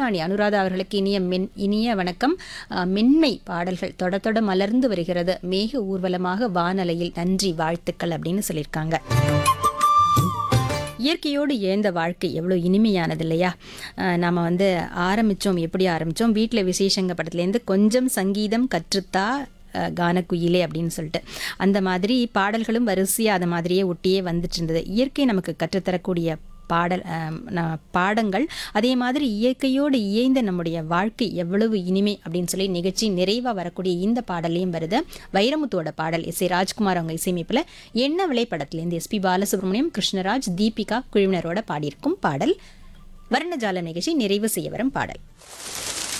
கலைவாணி அனுராதா அவர்களுக்கு இனிய மென் இனிய வணக்கம் அஹ், மென்மை பாடல்கள் தொட தொட மலர்ந்து வருகிறது மேக ஊர்வலமாக வானலையில் நன்றி வாழ்த்துக்கள் அப்படின்னு சொல்லியிருக்காங்க இயற்கையோடு இழந்த வாழ்க்கை எவ்வளோ இனிமையானது இல்லையா நாம் வந்து ஆரம்பித்தோம் எப்படி ஆரம்பித்தோம் வீட்டில் விசேஷங்க படத்துலேருந்து கொஞ்சம் சங்கீதம் கற்றுத்தா அஹ், கானக்குயிலே அப்படின்னு சொல்லிட்டு அந்த மாதிரி பாடல்களும் வரிசையாக அது மாதிரியே ஒட்டியே வந்துட்டு இருந்தது இயற்கை நமக்கு கற்றுத்தரக்கூடிய பாடல் அஹ், ந- பாடங்கள் அதே மாதிரி இயற்கையோடு இயைந்த நம்முடைய வாழ்க்கை எவ்வளவு இனிமை அப்படின்னு சொல்லி நிகழ்ச்சி நிறைவாக வரக்கூடிய இந்த பாடலையும் வருது வைரமுத்துவோட பாடல் எஸ் ஏ ராஜ்குமார் அவங்க இசையமைப்பில் என்ன விலை படத்துலேருந்து எஸ்பி பாலசுப்ரமணியம் கிருஷ்ணராஜ் தீபிகா குழுவினரோட பாடியிருக்கும் பாடல் வர்ணஜால நிகழ்ச்சி நிறைவு செய்ய வரும் பாடல்